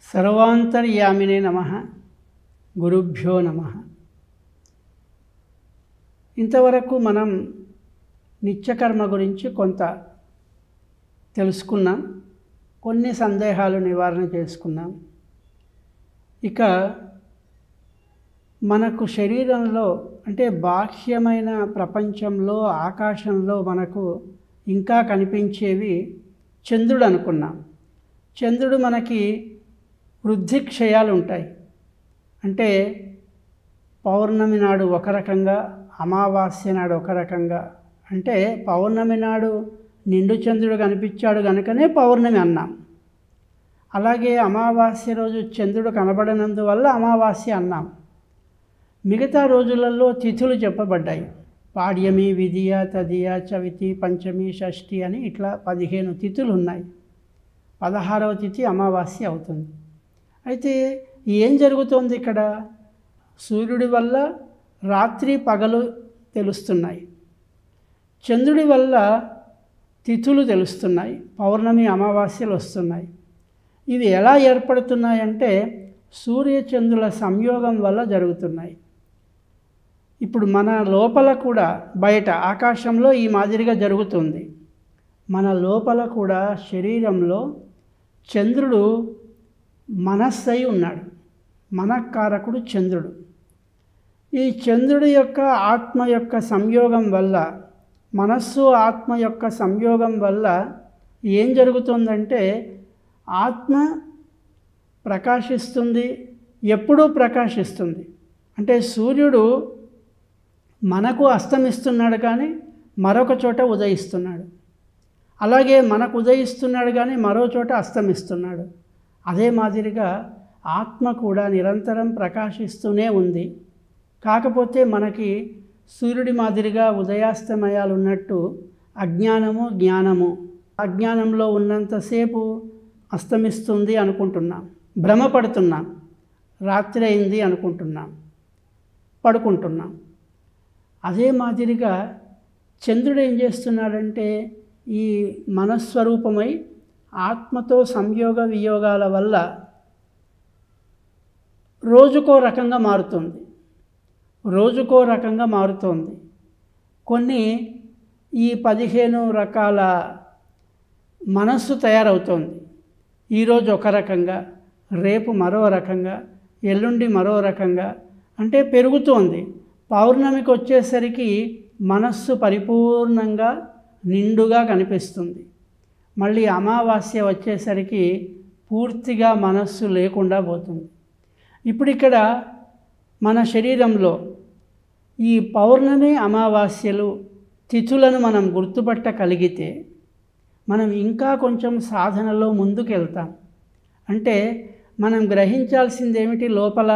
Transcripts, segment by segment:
సర్వాంతర్యామినే నమ గురుభ్యో నమ ఇంతవరకు మనం నిత్యకర్మ గురించి కొంత తెలుసుకున్నాం కొన్ని సందేహాలు నివారణ చేసుకున్నాం ఇక మనకు శరీరంలో అంటే బాహ్యమైన ప్రపంచంలో ఆకాశంలో మనకు ఇంకా కనిపించేవి చంద్రుడు అనుకున్నాం చంద్రుడు మనకి వృద్ధి క్షయాలు ఉంటాయి అంటే పౌర్ణమి నాడు ఒక రకంగా అమావాస్య నాడు ఒక రకంగా అంటే పౌర్ణమి నాడు నిండు చంద్రుడు కనిపించాడు కనుకనే పౌర్ణమి అన్నాం అలాగే అమావాస్య రోజు చంద్రుడు కనబడనందువల్ల అమావాస్య అన్నాం మిగతా రోజులలో తిథులు చెప్పబడ్డాయి పాడ్యమి విధియ తదియ చవితి పంచమి షష్ఠి అని ఇట్లా పదిహేను తిథులు ఉన్నాయి పదహారవ తిథి అమావాస్య అవుతుంది అయితే ఏం జరుగుతోంది ఇక్కడ సూర్యుడి వల్ల రాత్రి పగలు తెలుస్తున్నాయి చంద్రుడి వల్ల తిథులు తెలుస్తున్నాయి పౌర్ణమి అమావాస్యలు వస్తున్నాయి ఇవి ఎలా ఏర్పడుతున్నాయంటే సూర్యచంద్రుల సంయోగం వల్ల జరుగుతున్నాయి ఇప్పుడు మన లోపల కూడా బయట ఆకాశంలో ఈ మాదిరిగా జరుగుతుంది మన లోపల కూడా శరీరంలో చంద్రుడు మనస్సై ఉన్నాడు మనకారకుడు చంద్రుడు ఈ చంద్రుడి యొక్క ఆత్మ యొక్క సంయోగం వల్ల మనస్సు ఆత్మ యొక్క సంయోగం వల్ల ఏం జరుగుతుందంటే ఆత్మ ప్రకాశిస్తుంది ఎప్పుడూ ప్రకాశిస్తుంది అంటే సూర్యుడు మనకు అస్తమిస్తున్నాడు కానీ మరొక చోట ఉదయిస్తున్నాడు అలాగే మనకు ఉదయిస్తున్నాడు కానీ మరో చోట అస్తమిస్తున్నాడు అదే మాదిరిగా ఆత్మ కూడా నిరంతరం ప్రకాశిస్తూనే ఉంది కాకపోతే మనకి సూర్యుడి మాదిరిగా ఉదయాస్తమయాలు ఉన్నట్టు అజ్ఞానము జ్ఞానము అజ్ఞానంలో ఉన్నంతసేపు అస్తమిస్తుంది అనుకుంటున్నాం భ్రమపడుతున్నాం రాత్రి అయింది అనుకుంటున్నాం పడుకుంటున్నాం అదే మాదిరిగా చంద్రుడు ఏం చేస్తున్నాడంటే ఈ మనస్వరూపమై ఆత్మతో సంయోగ వియోగాల వల్ల రోజుకో రకంగా మారుతుంది రోజుకో రకంగా మారుతోంది కొన్ని ఈ పదిహేను రకాల మనస్సు తయారవుతోంది ఈరోజు ఒక రకంగా రేపు మరో రకంగా ఎల్లుండి మరో రకంగా అంటే పెరుగుతోంది పౌర్ణమికి వచ్చేసరికి మనస్సు పరిపూర్ణంగా నిండుగా కనిపిస్తుంది మళ్ళీ అమావాస్య వచ్చేసరికి పూర్తిగా మనస్సు లేకుండా పోతుంది ఇప్పుడు ఇక్కడ మన శరీరంలో ఈ పౌర్ణమి అమావాస్యలు తిథులను మనం గుర్తుపట్టగలిగితే మనం ఇంకా కొంచెం సాధనలో ముందుకు వెళ్తాం అంటే మనం గ్రహించాల్సింది ఏమిటి లోపల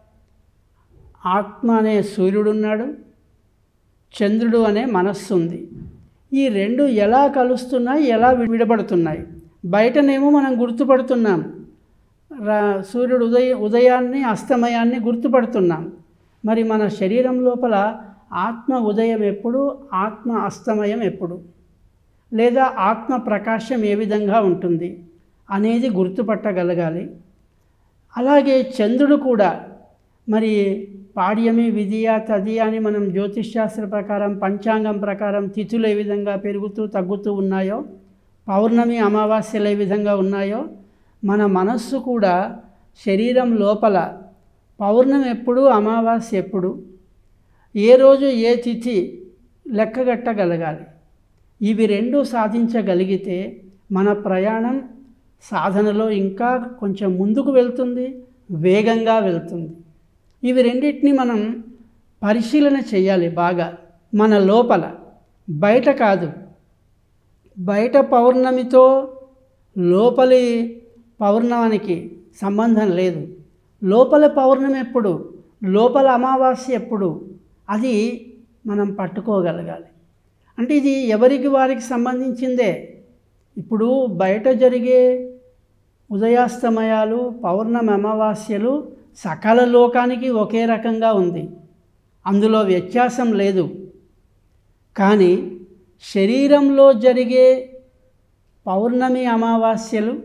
ఆత్మ అనే సూర్యుడు ఉన్నాడు చంద్రుడు అనే మనస్సు ఉంది ఈ రెండు ఎలా కలుస్తున్నాయి ఎలా విడబడుతున్నాయి బయటనేమో మనం గుర్తుపడుతున్నాం రా సూర్యుడు ఉదయ ఉదయాన్ని అస్తమయాన్ని గుర్తుపడుతున్నాం మరి మన శరీరం లోపల ఆత్మ ఉదయం ఎప్పుడు ఆత్మ అస్తమయం ఎప్పుడు లేదా ఆత్మ ప్రకాశం ఏ విధంగా ఉంటుంది అనేది గుర్తుపట్టగలగాలి అలాగే చంద్రుడు కూడా మరి పాడ్యమి విధియ తదియ అని మనం జ్యోతిష్శాస్త్ర ప్రకారం పంచాంగం ప్రకారం తిథులు ఏ విధంగా పెరుగుతూ తగ్గుతూ ఉన్నాయో పౌర్ణమి అమావాస్యలు ఏ విధంగా ఉన్నాయో మన మనస్సు కూడా శరీరం లోపల పౌర్ణమి ఎప్పుడు అమావాస్య ఎప్పుడు ఏ రోజు ఏ తిథి లెక్కగట్టగలగాలి ఇవి రెండు సాధించగలిగితే మన ప్రయాణం సాధనలో ఇంకా కొంచెం ముందుకు వెళ్తుంది వేగంగా వెళ్తుంది ఇవి రెండింటిని మనం పరిశీలన చేయాలి బాగా మన లోపల బయట కాదు బయట పౌర్ణమితో లోపలి పౌర్ణమానికి సంబంధం లేదు లోపల పౌర్ణమి ఎప్పుడు లోపల అమావాస్య ఎప్పుడు అది మనం పట్టుకోగలగాలి అంటే ఇది ఎవరికి వారికి సంబంధించిందే ఇప్పుడు బయట జరిగే ఉదయాస్తమయాలు పౌర్ణమి అమావాస్యలు సకల లోకానికి ఒకే రకంగా ఉంది అందులో వ్యత్యాసం లేదు కానీ శరీరంలో జరిగే పౌర్ణమి అమావాస్యలు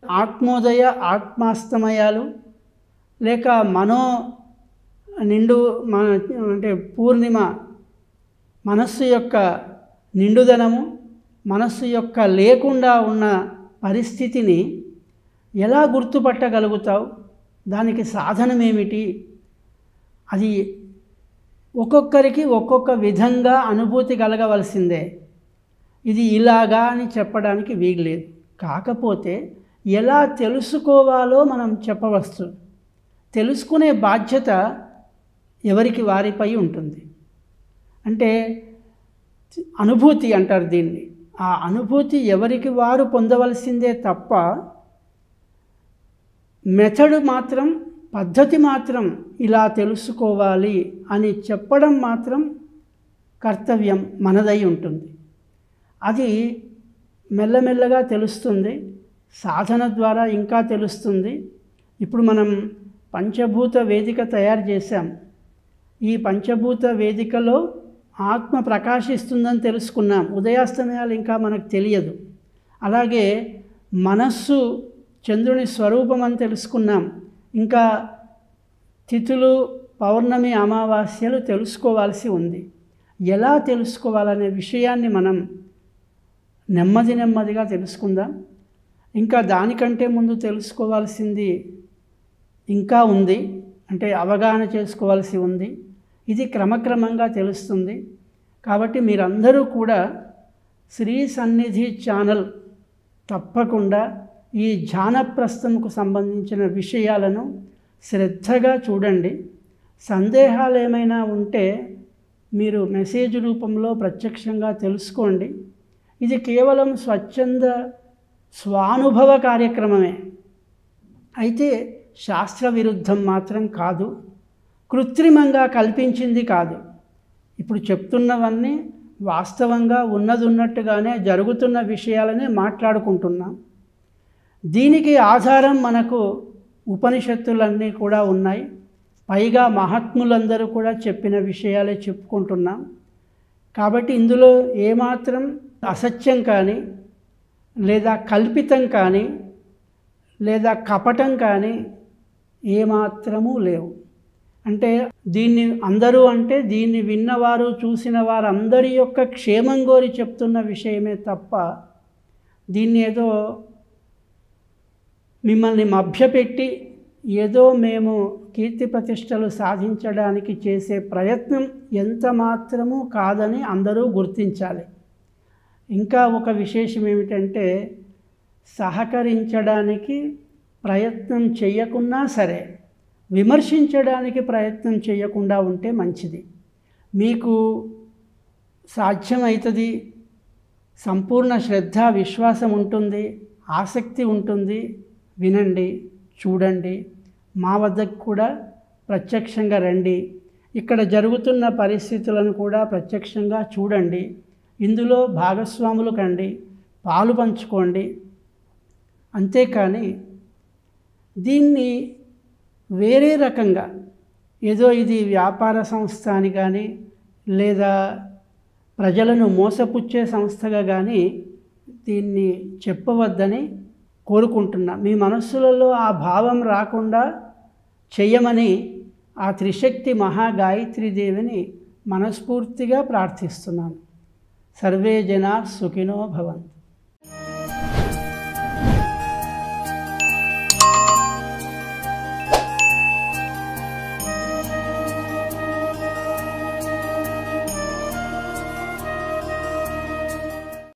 ఆత్మోదయ ఆత్మాస్తమయాలు లేక మనో నిండు మన అంటే పూర్ణిమ మనస్సు యొక్క నిండుదనము మనస్సు యొక్క లేకుండా ఉన్న పరిస్థితిని ఎలా గుర్తుపట్టగలుగుతావు దానికి సాధనం ఏమిటి అది ఒక్కొక్కరికి ఒక్కొక్క విధంగా అనుభూతి కలగవలసిందే ఇది ఇలాగా అని చెప్పడానికి వీల్లేదు కాకపోతే ఎలా తెలుసుకోవాలో మనం చెప్పవచ్చు తెలుసుకునే బాధ్యత ఎవరికి వారిపై ఉంటుంది అంటే అనుభూతి అంటారు దీన్ని ఆ అనుభూతి ఎవరికి వారు పొందవలసిందే తప్ప మెథడ్ మాత్రం పద్ధతి మాత్రం ఇలా తెలుసుకోవాలి అని చెప్పడం మాత్రం కర్తవ్యం మనదై ఉంటుంది అది మెల్లమెల్లగా తెలుస్తుంది సాధన ద్వారా ఇంకా తెలుస్తుంది ఇప్పుడు మనం పంచభూత వేదిక తయారు చేశాం ఈ పంచభూత వేదికలో ఆత్మ ప్రకాశిస్తుందని తెలుసుకున్నాం ఉదయాస్తమయాలు ఇంకా మనకు తెలియదు అలాగే మనస్సు చంద్రుని స్వరూపం అని తెలుసుకున్నాం ఇంకా తిథులు పౌర్ణమి అమావాస్యలు తెలుసుకోవాల్సి ఉంది ఎలా తెలుసుకోవాలనే విషయాన్ని మనం నెమ్మది నెమ్మదిగా తెలుసుకుందాం ఇంకా దానికంటే ముందు తెలుసుకోవాల్సింది ఇంకా ఉంది అంటే అవగాహన చేసుకోవాల్సి ఉంది ఇది క్రమక్రమంగా తెలుస్తుంది కాబట్టి మీరందరూ కూడా శ్రీ సన్నిధి ఛానల్ తప్పకుండా ఈ ధ్యానప్రస్థంకు సంబంధించిన విషయాలను శ్రద్ధగా చూడండి సందేహాలు ఏమైనా ఉంటే మీరు మెసేజ్ రూపంలో ప్రత్యక్షంగా తెలుసుకోండి ఇది కేవలం స్వచ్ఛంద స్వానుభవ కార్యక్రమమే అయితే శాస్త్ర విరుద్ధం మాత్రం కాదు కృత్రిమంగా కల్పించింది కాదు ఇప్పుడు చెప్తున్నవన్నీ వాస్తవంగా ఉన్నది ఉన్నట్టుగానే జరుగుతున్న విషయాలనే మాట్లాడుకుంటున్నాం దీనికి ఆధారం మనకు ఉపనిషత్తులన్నీ కూడా ఉన్నాయి పైగా మహాత్ములందరూ కూడా చెప్పిన విషయాలే చెప్పుకుంటున్నాం కాబట్టి ఇందులో ఏమాత్రం అసత్యం కానీ లేదా కల్పితం కానీ లేదా కపటం కానీ ఏమాత్రమూ లేవు అంటే దీన్ని అందరూ అంటే దీన్ని విన్నవారు చూసిన వారందరి యొక్క క్షేమం కోరి చెప్తున్న విషయమే తప్ప దీన్ని ఏదో మిమ్మల్ని మభ్యపెట్టి ఏదో మేము కీర్తి ప్రతిష్టలు సాధించడానికి చేసే ప్రయత్నం ఎంత మాత్రమూ కాదని అందరూ గుర్తించాలి ఇంకా ఒక విశేషం ఏమిటంటే సహకరించడానికి ప్రయత్నం చేయకున్నా సరే విమర్శించడానికి ప్రయత్నం చేయకుండా ఉంటే మంచిది మీకు సాధ్యమవుతుంది సంపూర్ణ శ్రద్ధ విశ్వాసం ఉంటుంది ఆసక్తి ఉంటుంది వినండి చూడండి మా వద్దకు కూడా ప్రత్యక్షంగా రండి ఇక్కడ జరుగుతున్న పరిస్థితులను కూడా ప్రత్యక్షంగా చూడండి ఇందులో భాగస్వాములు కండి పాలు పంచుకోండి అంతేకాని దీన్ని వేరే రకంగా ఏదో ఇది వ్యాపార సంస్థ అని కానీ లేదా ప్రజలను మోసపుచ్చే సంస్థగా కానీ దీన్ని చెప్పవద్దని కోరుకుంటున్నా మీ మనస్సులలో ఆ భావం రాకుండా చెయ్యమని ఆ త్రిశక్తి మహాగాయత్రీదేవిని మనస్ఫూర్తిగా ప్రార్థిస్తున్నాను సర్వే జనా సుఖినో భవంతు